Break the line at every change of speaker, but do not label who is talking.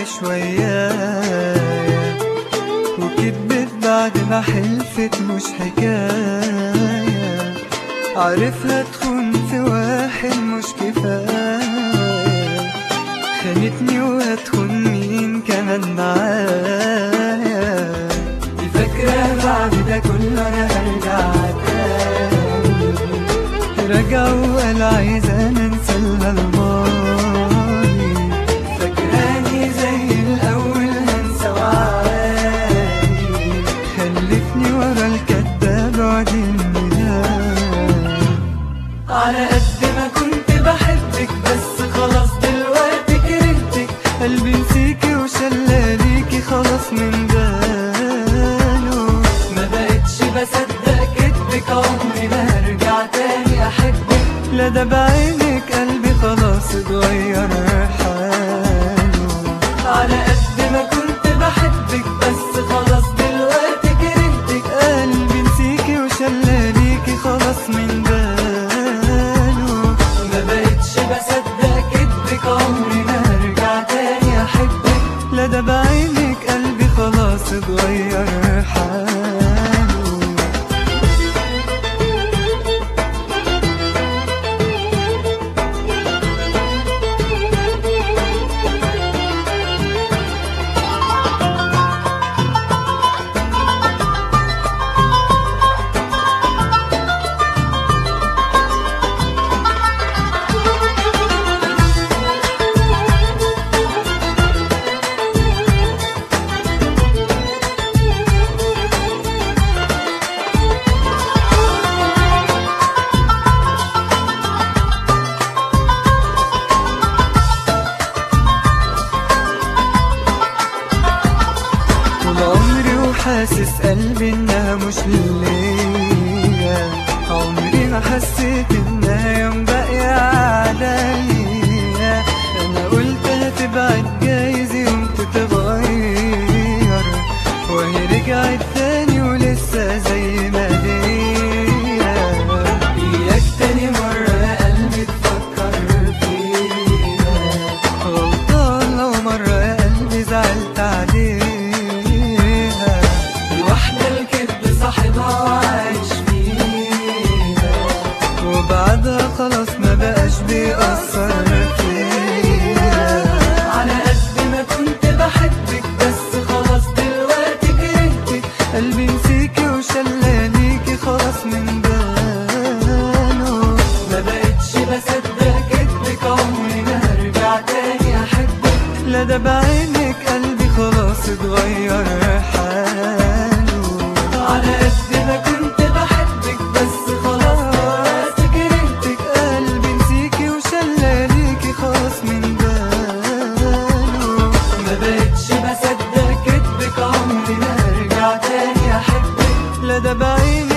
تعيش ويايا وكدبت بعد ما حلفت مش حكاية عارفها تخون في واحد مش كفاية خانتني وهتخون مين كمان معايا دي فاكرة بعد ده كله انا هرجع تاني رجع وقال عايزة ننسى الماضي فاكراني زي الأول هنسى وعادي خلتني ورا الكداب وعدين على قد ما كنت بحبك بس خلاص دلوقتي كرهتك قلبي نسيكي وشلاليكي خلاص من باله ما بقتش بصدق كدبك عمري ما هرجع تاني احبك لا ده بعينك قلبي خلاص اتغير حاله على قد ما كنت بحبك بس خلاص دلوقتي كرهتك قلبي نسيكي وشلاليكي خلاص من باله ما بقتش بصدق كدبك عمري ما هرجع تاني احبك لا ده بعينك قلبي خلاص اتغير حاله طول عمري وحاسس قلبي انها مش ليا عمري ما حسيت انها يوم باقية عليا انا قلت هتبعد جايز يوم تتغير وهي رجعت تاني ولسه زي ما هي اياك تاني مرة يا قلبي تفكر فيها غلطان لو مرة يا قلبي زعلت عليها الوحدة الكذب صاحبها وعايش فيها وبعدها خلاص ما بقاش بيأثر فيها على قد ما كنت بحبك بس خلاص دلوقتي كرهتك قلبي نسيكي وشلاليكي خلاص من باله ما بقتش بصدق كدبك عمري ما هرجع تاني احبك لا ده بعينك قلبي خلاص اتغير حاله على قد ما كنت بحبك بس خلاص كرهتك قلبي نسيكي وشلاليكي خلاص من باله ما بقتش بصدق كدبك عمري ما هرجع تاني احبك لا ده بعينك